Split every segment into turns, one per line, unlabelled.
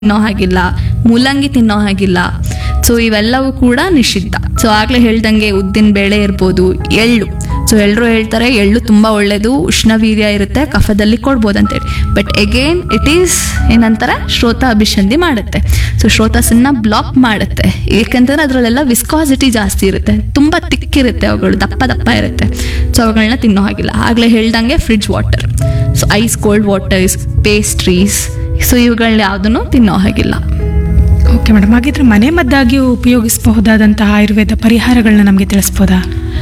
ತಿನ್ನೋ ಹಾಗಿಲ್ಲ ಮೂಲಂಗಿ ತಿನ್ನೋ ಹಾಗಿಲ್ಲ ಸೊ ಇವೆಲ್ಲವೂ ಕೂಡ ನಿಷಿದ್ಧ ಸೊ ಆಗ್ಲೇ ಹೇಳ್ದಂಗೆ ಉದ್ದಿನ ಬೇಳೆ ಇರ್ಬೋದು ಎಳ್ಳು ಸೊ ಎಲ್ಲರೂ ಹೇಳ್ತಾರೆ ಎಳ್ಳು ತುಂಬ ಒಳ್ಳೆಯದು ಉಷ್ಣವೀರ್ಯ ಇರುತ್ತೆ ಕಫದಲ್ಲಿ ಕೊಡ್ಬೋದು ಅಂತೇಳಿ ಬಟ್ ಎಗೇನ್ ಇಟ್ ಈಸ್ ಏನಂತಾರೆ ಶ್ರೋತ ಅಭಿಸಂಧಿ ಮಾಡುತ್ತೆ ಸೊ ಶ್ರೋತಸನ್ನ ಬ್ಲಾಕ್ ಮಾಡುತ್ತೆ ಏಕೆಂತಂದ್ರೆ ಅದರಲ್ಲೆಲ್ಲ ವಿಸ್ಕಾಸಿಟಿ ಜಾಸ್ತಿ ಇರುತ್ತೆ ತುಂಬ ತಿಕ್ಕಿರುತ್ತೆ ಅವುಗಳು ದಪ್ಪ ದಪ್ಪ ಇರುತ್ತೆ ಸೊ ಅವುಗಳನ್ನ ತಿನ್ನೋ ಹಾಗಿಲ್ಲ ಆಗಲೇ ಹೇಳ್ದಂಗೆ fridge water so ice cold waters pastries so ಇವುಗಳನ್ನ ಯಾವುದನ್ನು ತಿನ್ನೋ ಹಾಗಿಲ್ಲ
ಓಕೆ ಮೇಡಮ್ ಹಾಗಿದ್ರೆ ಮನೆ ಮದ್ದಾಗಿ ಉಪಯೋಗಿಸಬಹುದಾದಂತಹ ಆಯುರ್ವೇದ ಪರಿಹಾರಗಳನ್ನ ನಮಗೆ ತಿಳಿಸ್ಬೋದಾ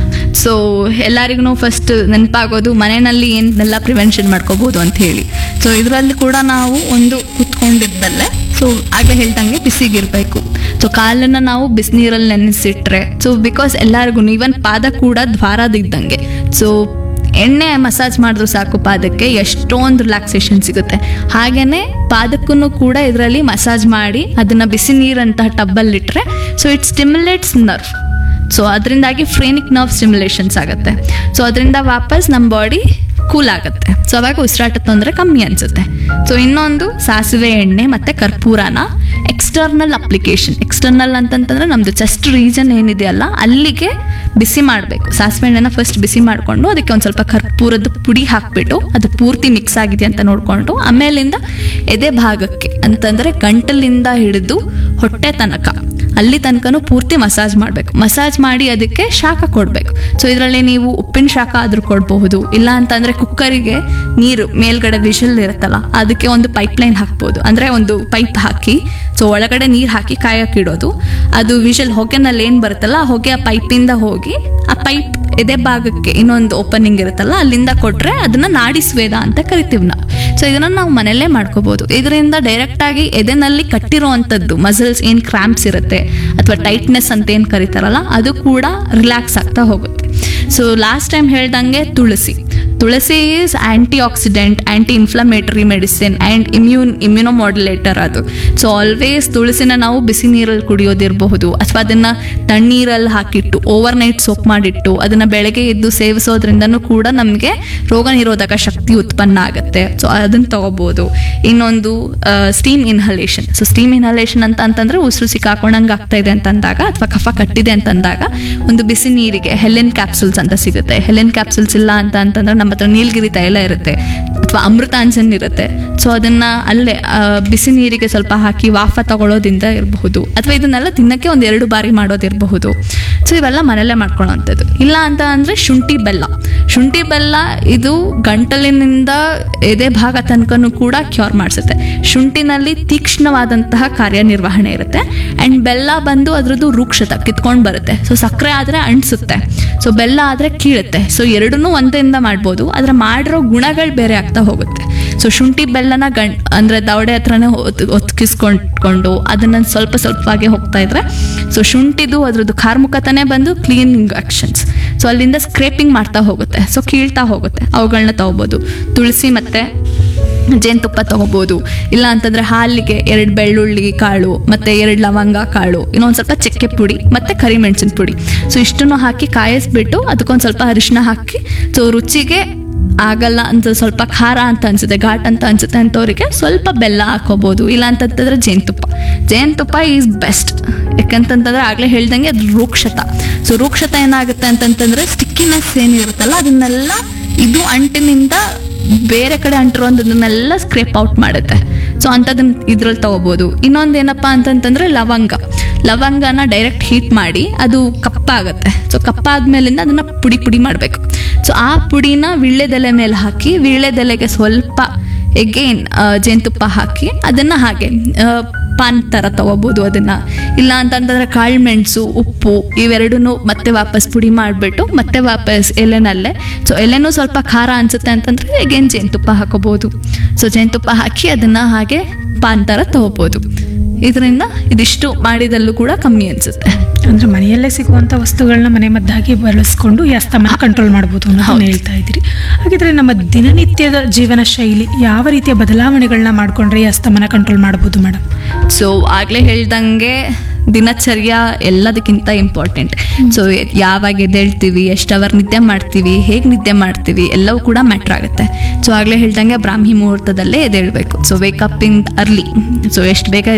ಸೊ ಎಲ್ಲರಿಗೂ ಫಸ್ಟ್ ನೆನಪಾಗೋದು ಮನೆಯಲ್ಲಿ ಏನೆಲ್ಲ ಪ್ರಿವೆನ್ಷನ್ ಮಾಡ್ಕೋಬೋದು ಅಂತ ಹೇಳಿ ಸೊ ಇದರಲ್ಲಿ ಕೂಡ ನಾವು ಒಂದು ಕುತ್ಕೊಂಡಿದ್ದಲ್ಲೇ ಸೊ ಆಗಲೇ ಹೇಳ್ದಂಗೆ ಬಿಸಿಗಿರಬೇಕು ಸೊ ಕಾಲನ್ನು ನಾವು ಬಿಸಿನೀರಲ್ಲಿ ನೆನೆಸಿಟ್ರೆ ಸೊ ಬಿಕಾಸ್ ಎಲ್ಲರಿಗೂ ಈವನ್ ಪಾದ ಕೂಡ ದ್ವಾರದಿದ್ದಂಗೆ ಸೊ ಎಣ್ಣೆ ಮಸಾಜ್ ಮಾಡಿದ್ರು ಸಾಕು ಪಾದಕ್ಕೆ ಎಷ್ಟೊಂದು ರಿಲ್ಯಾಕ್ಸೇಷನ್ ಸಿಗುತ್ತೆ ಹಾಗೇನೆ ಪಾದಕ್ಕೂ ಕೂಡ ಇದರಲ್ಲಿ ಮಸಾಜ್ ಮಾಡಿ ಅದನ್ನ ಬಿಸಿ ನೀರಂತಹ ಟಬ್ಬಲ್ಲಿಟ್ರೆ so it stimulates nerve so ಅದರಿಂದಾಗಿ ಫ್ರೇನಿಕ್ ನರ್ವ್ ಸ್ಟಿಮ್ಯುಲೇಷನ್ಸ್ ಆಗುತ್ತೆ ಸೊ ಅದರಿಂದ ವಾಪಸ್ ನಮ್ಮ ಬಾಡಿ ಕೂಲ್ ಆಗುತ್ತೆ ಸೊ ಅವಾಗ ಉಸಿರಾಟ ತೊಂದರೆ ಕಮ್ಮಿ ಅನ್ಸುತ್ತೆ ಸೊ ಇನ್ನೊಂದು ಸಾಸಿವೆ ಎಣ್ಣೆ ಮತ್ತೆ ಕರ್ಪೂರನ ಎಕ್ಸ್ಟರ್ನಲ್ ಅಪ್ಲಿಕೇಶನ್ ಎಕ್ಸ್ಟರ್ನಲ್ ಅಂತಂತಂದ್ರೆ ನಮ್ದು ಚೆಸ್ಟ್ ರೀಜನ್ ಏನಿದೆಯಲ್ಲ ಅಲ್ಲಿಗೆ ಬಿಸಿ ಮಾಡಬೇಕು ಸಾಸಿವೆ ಎಣ್ಣೆನ ಫಸ್ಟ್ ಬಿಸಿ ಮಾಡಿಕೊಂಡು ಅದಕ್ಕೆ ಒಂದು ಸ್ವಲ್ಪ ಕರ್ಪೂರದ ಪುಡಿ ಹಾಕ್ಬಿಟ್ಟು ಅದು ಪೂರ್ತಿ ಮಿಕ್ಸ್ ಆಗಿದೆ ಅಂತ ನೋಡಿಕೊಂಡು ಆಮೇಲಿಂದ ಎದೆ ಭಾಗಕ್ಕೆ ಅಂತಂದ್ರೆ ಗಂಟಲಿಂದ ಹಿಡಿದು ಹೊಟ್ಟೆ ತನಕ ಅಲ್ಲಿ ತನಕನೂ ಪೂರ್ತಿ ಮಸಾಜ್ ಮಾಡಬೇಕು ಮಸಾಜ್ ಮಾಡಿ ಅದಕ್ಕೆ ಶಾಖ ಕೊಡಬೇಕು ಸೊ ಇದರಲ್ಲಿ ನೀವು ಉಪ್ಪಿನ ಶಾಖ ಆದ್ರೂ ಕೊಡಬಹುದು ಇಲ್ಲ ಅಂತಂದ್ರೆ ಕುಕ್ಕರಿಗೆ ನೀರು ಮೇಲ್ಗಡೆ ವಿಷಲ್ ಇರುತ್ತಲ್ಲ ಅದಕ್ಕೆ ಒಂದು ಪೈಪ್ ಲೈನ್ ಹಾಕ್ಬೋದು ಅಂದ್ರೆ ಒಂದು ಪೈಪ್ ಹಾಕಿ ಸೊ ಒಳಗಡೆ ನೀರು ಹಾಕಿ ಕಾಯಕ್ಕೆ ಇಡೋದು ಅದು ವಿಷಲ್ ಹೊಗೆನಲ್ಲಿ ಏನು ಬರುತ್ತಲ್ಲ ಆ ಹೊಗೆ ಆ ಪೈಪಿಂದ ಹೋಗಿ ಆ ಪೈಪ್ ಎದೆ ಭಾಗಕ್ಕೆ ಇನ್ನೊಂದು ಓಪನಿಂಗ್ ಇರುತ್ತಲ್ಲ ಅಲ್ಲಿಂದ ಕೊಟ್ರೆ ಅದನ್ನ ನಾಡಿ ಸ್ವೇದ ಅಂತ ಕರಿತೀವಿ ನಾವು ಸೊ ಇದನ್ನ ನಾವು ಮನೆಯಲ್ಲೇ ಮಾಡ್ಕೋಬಹುದು ಇದರಿಂದ ಡೈರೆಕ್ಟ್ ಆಗಿ ಎದೆನಲ್ಲಿ ಕಟ್ಟಿರುವಂಥದ್ದು ಮಸಲ್ಸ್ ಏನ್ ಕ್ರಾಂಪ್ಸ್ ಇರುತ್ತೆ ಅಥವಾ ಟೈಟ್ನೆಸ್ ಅಂತ ಏನ್ ಕರೀತಾರಲ್ಲ ಅದು ಕೂಡ ರಿಲ್ಯಾಕ್ಸ್ ಆಗ್ತಾ ಹೋಗುತ್ತೆ ಸೊ ಲಾಸ್ಟ್ ಟೈಮ್ ಹೇಳ್ದಂಗೆ tulsi tulsi is antioxidant anti inflammatory medicine and immune immunomodulator ಅದು ಸೊ ಆಲ್ವೇಸ್ ತುಳಸಿನ ನಾವು ಬಿಸಿ ನೀರಲ್ಲಿ ಕುಡಿಯೋದಿರಬಹುದು ಅಥವಾ ಅದನ್ನ ತಣ್ಣೀರಲ್ಲಿ ಹಾಕಿಟ್ಟು ಓವರ್ ನೈಟ್ ಸೋಪ್ ಮಾಡಿಟ್ಟು ಅದನ್ನ ಬೆಳಗ್ಗೆ ಎದ್ದು ಸೇವಿಸೋದ್ರಿಂದನೂ ಕೂಡ ನಮಗೆ ರೋಗ ನಿರೋಧಕ ಶಕ್ತಿ ಉತ್ಪನ್ನ ಆಗುತ್ತೆ ಸೊ ಅದನ್ನ ತಗೋಬಹುದು ಇನ್ನೊಂದು steam inhalation so steam inhalation ಅಂತ ಅಂತಂದ್ರೆ ಉಸಿರು ಸಿಕ್ಕಾಕೊಂಡಂಗೆ ಆಗ್ತಾ ಇದೆ ಅಂತಂದಾಗ ಅಥವಾ ಕಫ ಕಟ್ಟಿದೆ ಅಂತಂದಾಗ ಒಂದು ಬಿಸಿ ನೀರಿಗೆ ಹೆಲೆನ್ ಕ್ಯಾಪ್ಸುಲ್ಸ್ ಅಂತ ಸಿಗುತ್ತೆ ಹೆಲೆನ್ ಕ್ಯಾಪ್ಸುಲ್ಸ್ ಇಲ್ಲ ಅಂತ ಅಂತಂದ್ರೆ ನಮ್ಮ ಹತ್ರ ನೀಲಗಿರಿ ತೈಲ ಇರುತ್ತೆ ಅಥವಾ ಅಮೃತಾಂಜನ್ ಇರುತ್ತೆ ಸೊ ಅದನ್ನ ಅಲ್ಲೇ ಆ, ಬಿಸಿ ನೀರಿಗೆ ಸ್ವಲ್ಪ ಹಾಕಿ ವಾಫ ತಗೊಳ್ಳೋದ್ರಿಂದ ಇರಬಹುದು ಅಥವಾ ಇದನ್ನೆಲ್ಲ ತಿನ್ನಕ್ಕೆ ಒಂದು ಎರಡು ಬಾರಿ ಮಾಡೋದಿರಬಹುದು ಸೊ ಇವೆಲ್ಲ ಮನೆಯಲ್ಲೇ ಮಾಡ್ಕೊಳ್ಳೋವಂಥದ್ದು ಇಲ್ಲ ಅಂತ ಅಂದ್ರೆ ಶುಂಠಿ ಬೆಲ್ಲ ಶುಂಠಿ ಬೆಲ್ಲ ಇದು ಗಂಟಲಿನಿಂದ ಎದೆ ಭಾಗ ತನಕನೂ ಕೂಡ ಕ್ಯೂರ್ ಮಾಡಿಸುತ್ತೆ ಶುಂಠಿನಲ್ಲಿ ತೀಕ್ಷ್ಣವಾದಂತಹ ಕಾರ್ಯನಿರ್ವಹಣೆ ಇರುತ್ತೆ ಅಂಡ್ ಬೆಲ್ಲ ಬಂದು ಅದ್ರದ್ದು ರೂಕ್ಷತ ಕಿತ್ಕೊಂಡು ಬರುತ್ತೆ ಸೊ ಸಕ್ಕರೆ ಆದ್ರೆ ಅಂಟಿಸುತ್ತೆ ಸೊ ಬೆಲ್ಲ ಆದ್ರೆ ಕೀಳುತ್ತೆ ಸೊ ಎರಡನ್ನೂ ಒಂದರಿಂದ ಮಾಡ್ಬೋದು ಆದ್ರೆ ಮಾಡಿರೋ ಗುಣಗಳು ಬೇರೆ ಆಗ್ತಾ ಹೋಗುತ್ತೆ ಸೊ ಶುಂಠಿ ಬೆಲ್ಲನ ಗಂ ಅಂದ್ರೆ ದವಡೆ ಹತ್ರನೇ ಒತ್ಕಿಸ್ಕೊಂಡ್ಕೊಂಡು ಅದನ್ನ ಸ್ವಲ್ಪ ಸ್ವಲ್ಪವಾಗಿ ಹೋಗ್ತಾ ಇದ್ರೆ ಸೊ ಶುಂಠಿದು ಅದ್ರದ್ದು ಕಾರ್ಮುಖತನೇ ಬಂದು ಕ್ಲೀನಿಂಗ್ ಆಕ್ಷನ್ಸ್ ಸೊ ಅಲ್ಲಿಂದ ಸ್ಕ್ರೇಪಿಂಗ್ ಮಾಡ್ತಾ ಹೋಗುತ್ತೆ ಸೊ ಕೀಳ್ತಾ ಹೋಗುತ್ತೆ ಅವುಗಳನ್ನ ತಗೋಬೋದು ತುಳಸಿ ಮತ್ತೆ ಜೇನುತುಪ್ಪ ತಗೋಬೋದು ಇಲ್ಲ ಅಂತಂದ್ರೆ ಹಾಲಿಗೆ ಎರಡು ಬೆಳ್ಳುಳ್ಳಿ ಕಾಳು ಮತ್ತೆ ಎರಡು ಲವಂಗ ಕಾಳು ಇನ್ನೊಂದು ಸ್ವಲ್ಪ ಚಕ್ಕೆ ಪುಡಿ ಮತ್ತೆ ಕರಿಮೆಣಸಿನ ಪುಡಿ ಸೊ ಇಷ್ಟನ್ನು ಹಾಕಿ ಕಾಯಿಸ್ಬಿಟ್ಟು ಅದಕ್ಕೊಂದು ಸ್ವಲ್ಪ ಅರಿಶಿನ ಹಾಕಿ ಸೊ ರುಚಿಗೆ ಆಗಲ್ಲ ಅಂತ ಸ್ವಲ್ಪ ಖಾರ ಅಂತ ಅನ್ಸುತ್ತೆ ಘಾಟ್ ಅಂತ ಅನ್ಸುತ್ತೆ ಅಂತವ್ರಿಗೆ ಸ್ವಲ್ಪ ಬೆಲ್ಲ ಹಾಕೋಬಹುದು ಇಲ್ಲ ಅಂತಂತಂದ್ರೆ ಜೇನುತುಪ್ಪ ಜೇನುತುಪ್ಪ ಈಸ್ ಬೆಸ್ಟ್ ಯಾಕಂತಂತಂದ್ರೆ ಆಗ್ಲೇ ಹೇಳ್ದಂಗೆ ಅದು ರೂಕ್ಷತ ಸೊ ರೂಕ್ಷತ ಏನಾಗುತ್ತೆ ಅಂತಂತಂದ್ರೆ ಸ್ಟಿಕ್ಕಿನೆಸ್ ಏನಿರುತ್ತಲ್ಲ ಅದನ್ನೆಲ್ಲ ಇದು ಅಂಟಿನಿಂದ ಬೇರೆ ಕಡೆ ಅಂಟಿರೋದನ್ನೆಲ್ಲ ಸ್ಕ್ರೇಪ್ ಔಟ್ ಮಾಡುತ್ತೆ ಸೊ ಅಂಥದನ್ನ ಇದ್ರಲ್ಲಿ ತಗೋಬಹುದು ಇನ್ನೊಂದು ಏನಪ್ಪಾ ಅಂತಂತಂದ್ರೆ ಲವಂಗ ಲವಂಗನ ಡೈರೆಕ್ಟ್ ಹೀಟ್ ಮಾಡಿ ಅದು ಕಪ್ಪಾಗುತ್ತೆ ಸೊ ಕಪ್ಪಾದ್ಮೇಲಿಂದ ಅದನ್ನ ಪುಡಿ ಪುಡಿ ಮಾಡಬೇಕು ಸೊ ಆ ಪುಡಿನ ವೀಳ್ಯದೆಲೆ ಮೇಲೆ ಹಾಕಿ ವೀಳ್ಯದೆಲೆಗೆ ಸ್ವಲ್ಪ ಎಗೇನ್ ಜೇನುತುಪ್ಪ ಹಾಕಿ ಅದನ್ನ ಹಾಗೆ ಆ, ಪಾನ್ ಥರ ತಗೋಬೋದು ಅದನ್ನ ಇಲ್ಲ ಅಂತಂತಂದ್ರೆ ಕಾಳು ಮೆಣಸು ಉಪ್ಪು ಇವೆರಡನ್ನೂ ಮತ್ತೆ ವಾಪಸ್ ಪುಡಿ ಮಾಡಿಬಿಟ್ಟು ಮತ್ತೆ ವಾಪಸ್ ಎಲೆನಲ್ಲೇ ಸೊ ಎಲೆನೂ ಸ್ವಲ್ಪ ಖಾರ ಅನ್ಸುತ್ತೆ ಅಂತಂದ್ರೆ ಎಗೇನ್ ಜೇನುತುಪ್ಪ ಹಾಕೋಬಹುದು ಸೊ ಜೇನುತುಪ್ಪ ಹಾಕಿ ಅದನ್ನ ಹಾಗೆ ಪಾನ್ ಥರ ತಗೋಬೋದು ಇದರಿಂದ ಇದಿಷ್ಟು ಮಾಡಿದಲ್ಲೂ ಕೂಡ ಕಮ್ಮಿ ಅನ್ಸುತ್ತೆ
ಅಂದ್ರೆ ಮನೆಯಲ್ಲೇ ಸಿಗುವಂತ ವಸ್ತುಗಳನ್ನ ಮನೆ ಮದ್ದಾಗಿ ಬಳಸ್ಕೊಂಡು ಈ ಅಸ್ತಮನ ಕಂಟ್ರೋಲ್ ಮಾಡ್ಬೋದು ಅನ್ನೋದನ್ನ ಹೇಳ್ತಾ ಇದ್ದೀರಿ ಹಾಗಿದ್ರೆ ನಮ್ಮ ದಿನನಿತ್ಯದ ಜೀವನ ಶೈಲಿ ಯಾವ ರೀತಿಯ ಬದಲಾವಣೆಗಳನ್ನ ಮಾಡ್ಕೊಂಡ್ರೆ ಈ ಅಸ್ತಮನ ಕಂಟ್ರೋಲ್ ಮಾಡ್ಬೋದು ಮೇಡಮ್
ಸೊ ಆಗಲೇ ಹೇಳ್ದಂಗೆ ದಿನಚರ್ಯ ಎಲ್ಲದಕ್ಕಿಂತ ಇಂಪಾರ್ಟೆಂಟ್ ಸೊ ಯಾವಾಗ ಎದ್ದೇಳ್ತೀವಿ ಎಷ್ಟು ಅವರ್ ನಿದ್ದೆ ಮಾಡ್ತೀವಿ ಹೇಗೆ ನಿದ್ದೆ ಮಾಡ್ತೀವಿ ಎಲ್ಲವೂ ಕೂಡ ಮ್ಯಾಟ್ರ್ ಆಗುತ್ತೆ ಸೊ ಆಗಲೇ ಹೇಳ್ದಂಗೆ ಬ್ರಾಹ್ಮಿ ಮುಹೂರ್ತದಲ್ಲೇ ಎದ್ದೇಳಬೇಕು so wake up in early so ಎಷ್ಟು ಬೇಗ